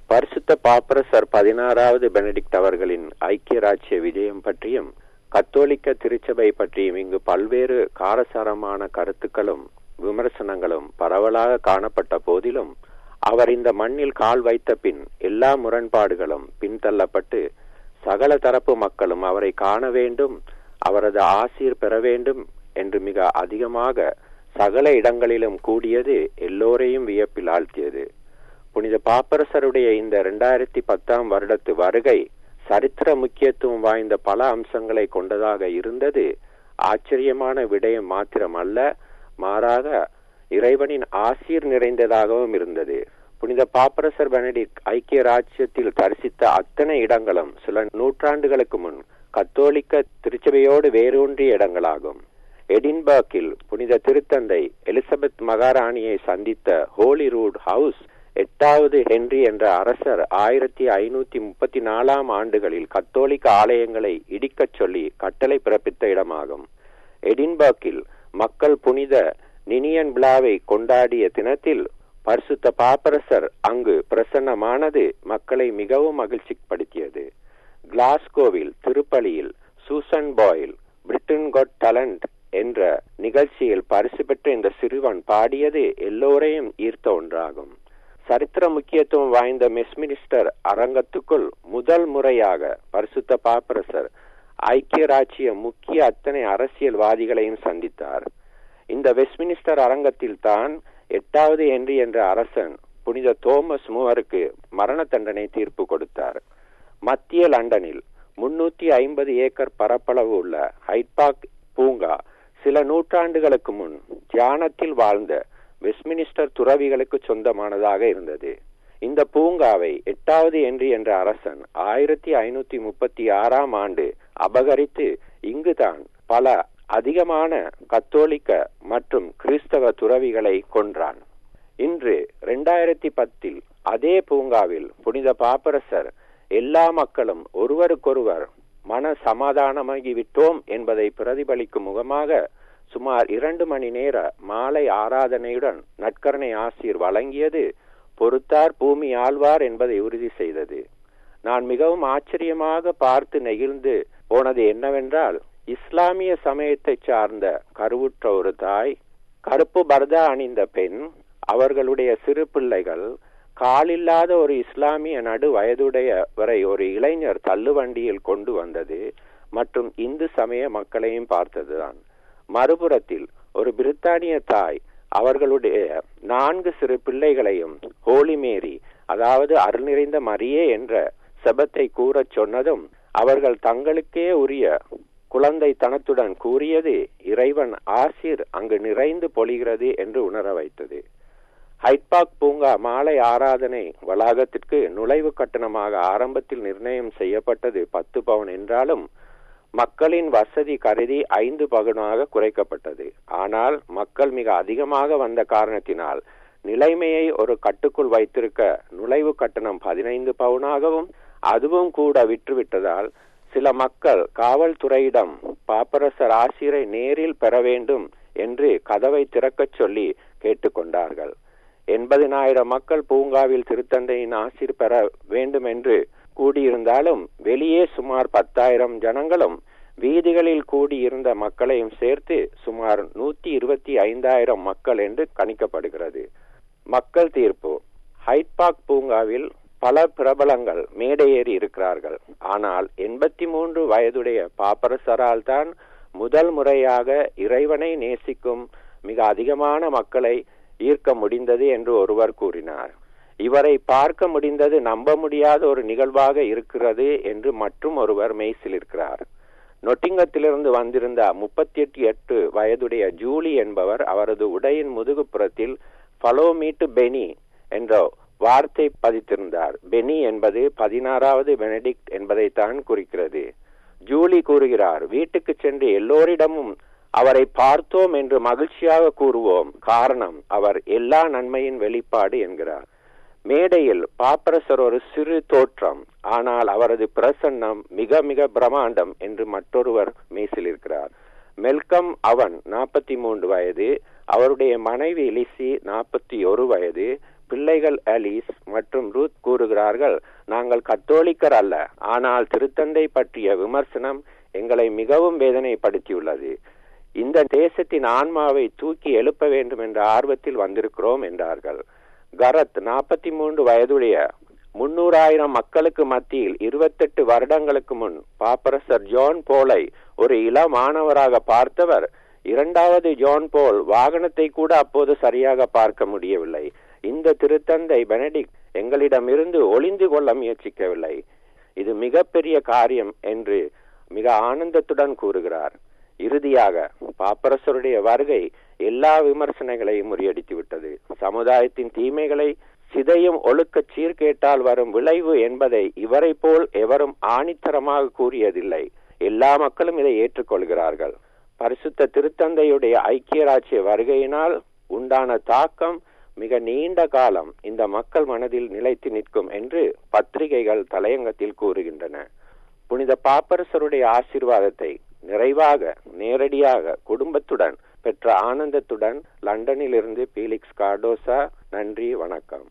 பரிசுத்த பாப்பரசர் பதினாறாவது பெனடிக்ட் அவர்களின் ஐக்கிய ராஜ்ய விஜயம் பற்றியும் கத்தோலிக்க திருச்சபை பற்றியும் இங்கு பல்வேறு காரசாரமான கருத்துக்களும் விமர்சனங்களும் பரவலாக காணப்பட்ட போதிலும் அவர் இந்த மண்ணில் கால் வைத்த பின் எல்லா முரண்பாடுகளும் பின்தள்ளப்பட்டு சகல தரப்பு மக்களும் அவரை காண வேண்டும் அவரது ஆசீர் பெற வேண்டும் என்று மிக அதிகமாக சகல இடங்களிலும் கூடியது எல்லோரையும் வியப்பில் ஆழ்த்தியது புனித பாப்பரசருடைய இந்த இரண்டாயிரத்தி பத்தாம் வருடத்து வருகை சரித்திர முக்கியத்துவம் வாய்ந்த பல அம்சங்களை கொண்டதாக இருந்தது ஆச்சரியமான விடயம் மாத்திரம் அல்ல மாறாக இறைவனின் ஆசீர் நிறைந்ததாகவும் இருந்தது புனித பாப்பரசர் பெனடிக் ஐக்கிய ராஜ்யத்தில் தரிசித்த அத்தனை இடங்களும் சில நூற்றாண்டுகளுக்கு முன் கத்தோலிக்க திருச்சபையோடு வேரூன்றிய இடங்களாகும் எடின்பர்க்கில் புனித திருத்தந்தை எலிசபெத் மகாராணியை சந்தித்த ஹோலி ரூட் ஹவுஸ் எட்டாவது ஹென்றி என்ற அரசர் ஆயிரத்தி ஐநூத்தி முப்பத்தி நாலாம் ஆண்டுகளில் கத்தோலிக்க ஆலயங்களை இடிக்கச் சொல்லி கட்டளை பிறப்பித்த இடமாகும் எடின்பர்க்கில் மக்கள் புனித நினியன் விழாவை கொண்டாடிய தினத்தில் பரிசுத்த பாப்பரசர் அங்கு பிரசன்னமானது மக்களை மிகவும் மகிழ்ச்சிப்படுத்தியது கிளாஸ்கோவில் திருப்பலியில் Susan Boyle Britain got talent என்ற நிகழ்ச்சியில் பரிசு பெற்ற இந்த சிறுவன் பாடியது எல்லோரையும் ஈர்த்த ஒன்றாகும் சரித்திர முக்கியத்துவம் வாய்ந்த மெஸ்மினிஸ்டர் அரங்கத்துக்குள் முதல் முறையாக பரிசுத்த பாப்பரசர் ஐக்கிய ராச்சிய முக்கிய அத்தனை அரசியல்வாதிகளையும் சந்தித்தார் இந்த வெஸ்ட்மினிஸ்டர் அரங்கத்தில் தான் எட்டாவது ஹென்றி என்ற அரசன் புனித தோமஸ் மூவருக்கு மரண தண்டனை தீர்ப்பு கொடுத்தார் மத்திய லண்டனில் முன்னூத்தி ஐம்பது ஏக்கர் பரப்பளவு உள்ள ஹைட்பாக் பூங்கா சில நூற்றாண்டுகளுக்கு முன் தியானத்தில் வாழ்ந்த வெஸ்ட்மினிஸ்டர் துறவிகளுக்கு சொந்தமானதாக இருந்தது இந்த பூங்காவை எட்டாவது என்று என்ற அரசன் ஆயிரத்தி ஐநூத்தி முப்பத்தி ஆறாம் ஆண்டு அபகரித்து இங்குதான் பல அதிகமான கத்தோலிக்க மற்றும் கிறிஸ்தவ துறவிகளை கொன்றான் இன்று இரண்டாயிரத்தி பத்தில் அதே பூங்காவில் புனித பாப்பரசர் எல்லா மக்களும் ஒருவருக்கொருவர் மன சமாதானமாகி விட்டோம் என்பதை பிரதிபலிக்கும் முகமாக சுமார் இரண்டு மணி நேர மாலை ஆராதனையுடன் நட்கரணை ஆசிர் வழங்கியது பொறுத்தார் பூமி ஆழ்வார் என்பதை உறுதி செய்தது நான் மிகவும் ஆச்சரியமாக பார்த்து நெகிழ்ந்து போனது என்னவென்றால் இஸ்லாமிய சமயத்தை சார்ந்த கருவுற்ற ஒரு தாய் கருப்பு பர்தா அணிந்த பெண் அவர்களுடைய சிறு பிள்ளைகள் காலில்லாத ஒரு இஸ்லாமிய நடு வயதுடையவரை ஒரு இளைஞர் தள்ளுவண்டியில் கொண்டு வந்தது மற்றும் இந்து சமய மக்களையும் பார்த்ததுதான் மறுபுறத்தில் ஒரு பிரித்தானிய தாய் அவர்களுடைய நான்கு சிறு பிள்ளைகளையும் ஹோலி மேரி அதாவது அருள் நிறைந்த மரியே என்ற செபத்தை கூறச் சொன்னதும் அவர்கள் தங்களுக்கே உரிய குழந்தை தனத்துடன் கூறியது இறைவன் ஆசிர் அங்கு நிறைந்து பொழிகிறது என்று உணர வைத்தது ஹைட்பாக் பூங்கா மாலை ஆராதனை வளாகத்திற்கு நுழைவு கட்டணமாக ஆரம்பத்தில் நிர்ணயம் செய்யப்பட்டது பத்து பவுன் என்றாலும் மக்களின் வசதி கருதி ஐந்து பகுனாக குறைக்கப்பட்டது ஆனால் மக்கள் மிக அதிகமாக வந்த காரணத்தினால் நிலைமையை ஒரு கட்டுக்குள் வைத்திருக்க நுழைவு கட்டணம் பதினைந்து பவுனாகவும் அதுவும் கூட விற்றுவிட்டதால் சில மக்கள் காவல்துறையிடம் பாப்பரசர் ஆசிரை நேரில் பெற வேண்டும் என்று கதவை திறக்கச் சொல்லி கேட்டுக்கொண்டார்கள் எண்பதினாயிரம் மக்கள் பூங்காவில் திருத்தந்தையின் ஆசிர் பெற வேண்டும் என்று கூடியிருந்தாலும் வெளியே சுமார் பத்தாயிரம் ஜனங்களும் வீதிகளில் கூடியிருந்த மக்களையும் சேர்த்து சுமார் நூத்தி இருபத்தி ஐந்தாயிரம் மக்கள் என்று கணிக்கப்படுகிறது மக்கள் தீர்ப்பு ஹைட்பாக் பூங்காவில் பல பிரபலங்கள் மேடையேறி இருக்கிறார்கள் ஆனால் எண்பத்தி மூன்று வயதுடைய பாப்பரசரால் தான் முதல் முறையாக இறைவனை நேசிக்கும் மிக அதிகமான மக்களை ஈர்க்க முடிந்தது என்று ஒருவர் கூறினார் இவரை பார்க்க முடிந்தது நம்ப முடியாத ஒரு நிகழ்வாக இருக்கிறது என்று மற்றும் ஒருவர் மெய்சிலிருக்கிறார் நொட்டிங்கத்திலிருந்து வந்திருந்த முப்பத்தி எட்டு எட்டு வயதுடைய ஜூலி என்பவர் அவரது உடையின் முதுகுப்புறத்தில் ஃபலோ மீட்டு பெனி என்ற வார்த்தை பதித்திருந்தார் பெனி என்பது பதினாறாவது பெனடிக்ட் என்பதைத்தான் குறிக்கிறது ஜூலி கூறுகிறார் வீட்டுக்கு சென்று எல்லோரிடமும் அவரை பார்த்தோம் என்று மகிழ்ச்சியாக கூறுவோம் காரணம் அவர் எல்லா நன்மையின் வெளிப்பாடு என்கிறார் மேடையில் பாப்பரசர் ஒரு சிறு தோற்றம் ஆனால் அவரது பிரசன்னம் மிக மிக பிரமாண்டம் என்று மற்றொருவர் மேசிலிருக்கிறார் மெல்கம் அவன் நாற்பத்தி மூன்று வயது அவருடைய மனைவி லிசி நாற்பத்தி ஒரு வயது பிள்ளைகள் அலிஸ் மற்றும் ரூத் கூறுகிறார்கள் நாங்கள் கத்தோலிக்கர் அல்ல ஆனால் திருத்தந்தை பற்றிய விமர்சனம் எங்களை மிகவும் வேதனைப்படுத்தியுள்ளது இந்த தேசத்தின் ஆன்மாவை தூக்கி எழுப்ப வேண்டும் என்ற ஆர்வத்தில் வந்திருக்கிறோம் என்றார்கள் கரத் நாற்பத்தி மூன்று வயதுடைய முன்னூறாயிரம் மக்களுக்கு மத்தியில் இருபத்தெட்டு வருடங்களுக்கு முன் பாப்பரசர் ஜான் போலை ஒரு இள மாணவராக பார்த்தவர் இரண்டாவது ஜான் போல் வாகனத்தை கூட அப்போது சரியாக பார்க்க முடியவில்லை இந்த திருத்தந்தை பெனடிக் எங்களிடமிருந்து ஒளிந்து கொள்ள முயற்சிக்கவில்லை இது மிகப்பெரிய காரியம் என்று மிக ஆனந்தத்துடன் கூறுகிறார் இறுதியாக பாப்பரசருடைய வருகை எல்லா விமர்சனங்களையும் முறியடித்து விட்டது சமுதாயத்தின் தீமைகளை சிதையும் ஒழுக்க சீர்கேட்டால் வரும் விளைவு என்பதை இவரை போல் எவரும் ஆணித்தரமாக கூறியதில்லை எல்லா மக்களும் இதை ஏற்றுக்கொள்கிறார்கள் பரிசுத்த திருத்தந்தையுடைய ஐக்கிய ராஜ்ய வருகையினால் உண்டான தாக்கம் மிக நீண்ட காலம் இந்த மக்கள் மனதில் நிலைத்து நிற்கும் என்று பத்திரிகைகள் தலையங்கத்தில் கூறுகின்றன புனித பாப்பரசருடைய ஆசிர்வாதத்தை நிறைவாக நேரடியாக குடும்பத்துடன் பெற்ற ஆனந்தத்துடன் லண்டனிலிருந்து பீலிக்ஸ் கார்டோசா நன்றி வணக்கம்